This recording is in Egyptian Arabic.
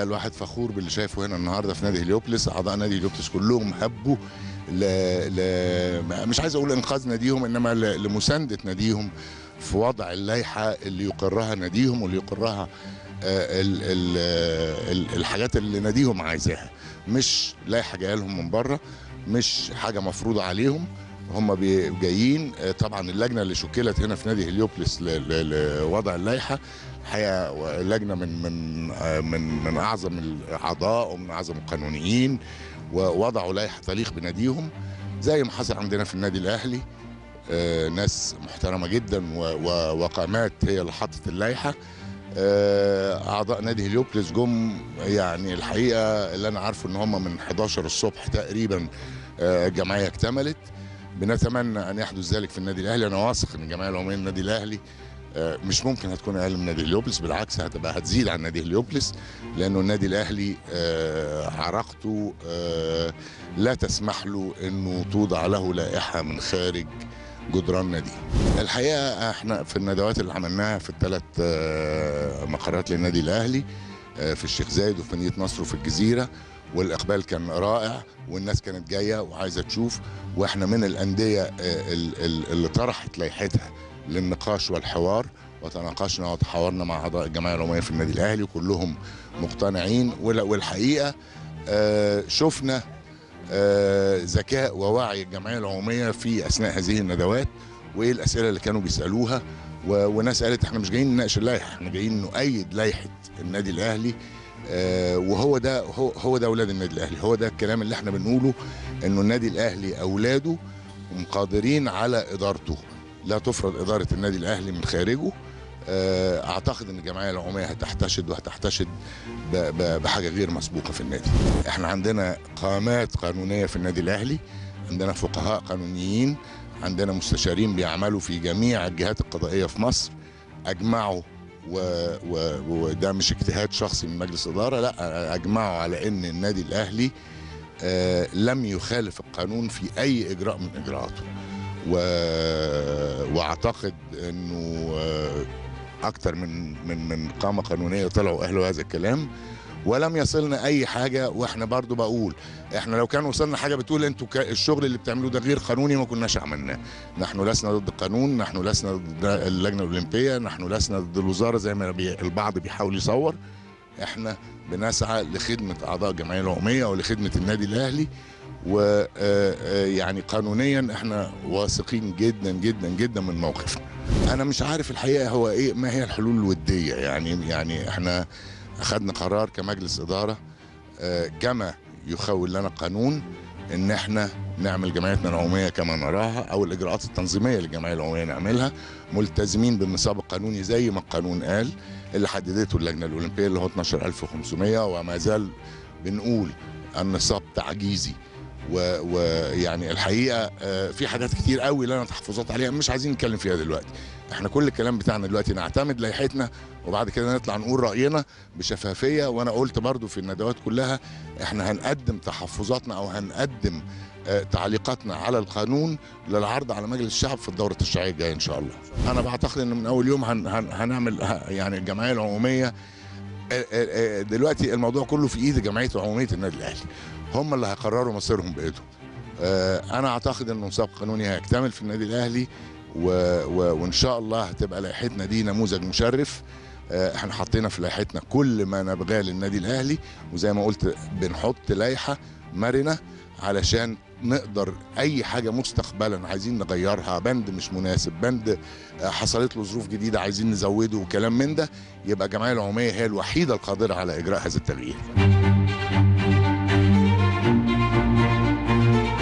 الواحد فخور باللي شايفه هنا النهارده في نادي هليوبلس اعضاء نادي هليوبلس كلهم هبوا ل... ل... مش عايز اقول انقاذ ناديهم انما ل... لمسانده ناديهم في وضع اللائحه اللي يقرها ناديهم واللي يقرها آه، ال... ال... ال... الحاجات اللي ناديهم عايزاها مش لائحه جايه لهم من بره مش حاجه مفروضه عليهم هم بي- جايين آه، طبعا اللجنه اللي شكلت هنا في نادي هليوبلس ل- ل- لوضع اللائحه حقيقه لجنه من من آه، من من اعظم الاعضاء ومن اعظم القانونيين ووضعوا لائحه تليق بناديهم زي ما حصل عندنا في النادي الاهلي آه، ناس محترمه جدا و- و- وقامات هي اللي حطت اللائحه آه، اعضاء نادي هليوبلس جم يعني الحقيقه اللي انا عارفه ان هم من 11 الصبح تقريبا آه، الجمعيه اكتملت بنتمنى ان يحدث ذلك في النادي الاهلي انا واثق ان الجمعيه العموميه للنادي الاهلي آه، مش ممكن هتكون اقل من نادي هليوبلس بالعكس هتبقى هتزيد عن نادي هليوبلس لانه النادي الاهلي آه، عراقته آه، لا تسمح له انه توضع له لائحه من خارج جدران نادي الحقيقه احنا في الندوات اللي عملناها في الثلاث مقرات للنادي الاهلي آه، في الشيخ زايد وفي مدينه نصر وفي الجزيره والاقبال كان رائع والناس كانت جايه وعايزه تشوف واحنا من الانديه آه، ال- ال- اللي طرحت لائحتها للنقاش والحوار وتناقشنا وتحاورنا مع اعضاء الجمعيه العموميه في النادي الاهلي وكلهم مقتنعين ولا- والحقيقه آه، شفنا آه، ذكاء ووعي الجمعيه العموميه في اثناء هذه الندوات وايه الاسئله اللي كانوا بيسالوها و- وناس قالت احنا مش جايين نناقش اللائحه احنا جايين نؤيد لائحه النادي الاهلي آه، وهو ده هو هو ده اولاد النادي الاهلي هو ده الكلام اللي احنا بنقوله انه النادي الاهلي اولاده قادرين على ادارته لا تفرض اداره النادي الاهلي من خارجه آه، اعتقد ان الجمعيه العموميه هتحتشد وهتحتشد ب- ب- بحاجه غير مسبوقه في النادي احنا عندنا قامات قانونيه في النادي الاهلي عندنا فقهاء قانونيين عندنا مستشارين بيعملوا في جميع الجهات القضائيه في مصر اجمعوا و... و... وده مش اجتهاد شخصي من مجلس اداره لا اجمعوا على ان النادي الاهلي آه، لم يخالف القانون في اي اجراء من اجراءاته و... واعتقد انه آه، اكتر من من من قامه قانونيه طلعوا اهلوا هذا الكلام ولم يصلنا اي حاجه واحنا برضو بقول احنا لو كان وصلنا حاجه بتقول انتوا ك- الشغل اللي بتعملوه ده غير قانوني ما كناش عملناه نحن لسنا ضد القانون نحن لسنا ضد اللجنه الاولمبيه نحن لسنا ضد الوزاره زي ما بي- البعض بيحاول يصور احنا بنسعى لخدمه اعضاء الجمعيه العموميه ولخدمه النادي الاهلي ويعني قانونيا احنا واثقين جدا جدا جدا من موقفنا انا مش عارف الحقيقه هو ايه ما هي الحلول الوديه يعني يعني احنا اخذنا قرار كمجلس اداره آه، كما يخول لنا قانون ان احنا نعمل جمعيتنا العموميه كما نراها او الاجراءات التنظيميه للجمعيه العموميه نعملها ملتزمين بالنصاب القانوني زي ما القانون قال اللي حددته اللجنه الاولمبيه اللي هو 12500 وما زال بنقول النصاب تعجيزي و- ويعني الحقيقه آه، في حاجات كتير قوي لنا تحفظات عليها مش عايزين نتكلم فيها دلوقتي احنا كل الكلام بتاعنا دلوقتي نعتمد لائحتنا وبعد كده نطلع نقول راينا بشفافيه وانا قلت برضو في الندوات كلها احنا هنقدم تحفظاتنا او هنقدم آه، تعليقاتنا على القانون للعرض على مجلس الشعب في الدوره التشريعيه الجايه ان شاء الله. انا بعتقد ان من اول يوم هن هن هنعمل ه- يعني الجمعيه العموميه آه، آه، آه، دلوقتي الموضوع كله في ايد جمعيه عموميه النادي الاهلي. هم اللي هيقرروا مصيرهم بايدهم. آه، انا اعتقد ان نصاب قانوني هيكتمل في النادي الاهلي و... و... وان شاء الله هتبقى لائحتنا دي نموذج مشرف آه، احنا حطينا في لائحتنا كل ما نبغاه للنادي الاهلي وزي ما قلت بنحط لائحه مرنه علشان نقدر اي حاجه مستقبلا عايزين نغيرها بند مش مناسب بند آه، حصلت له ظروف جديده عايزين نزوده وكلام من ده يبقى الجمعيه العموميه هي الوحيده القادره على اجراء هذا التغيير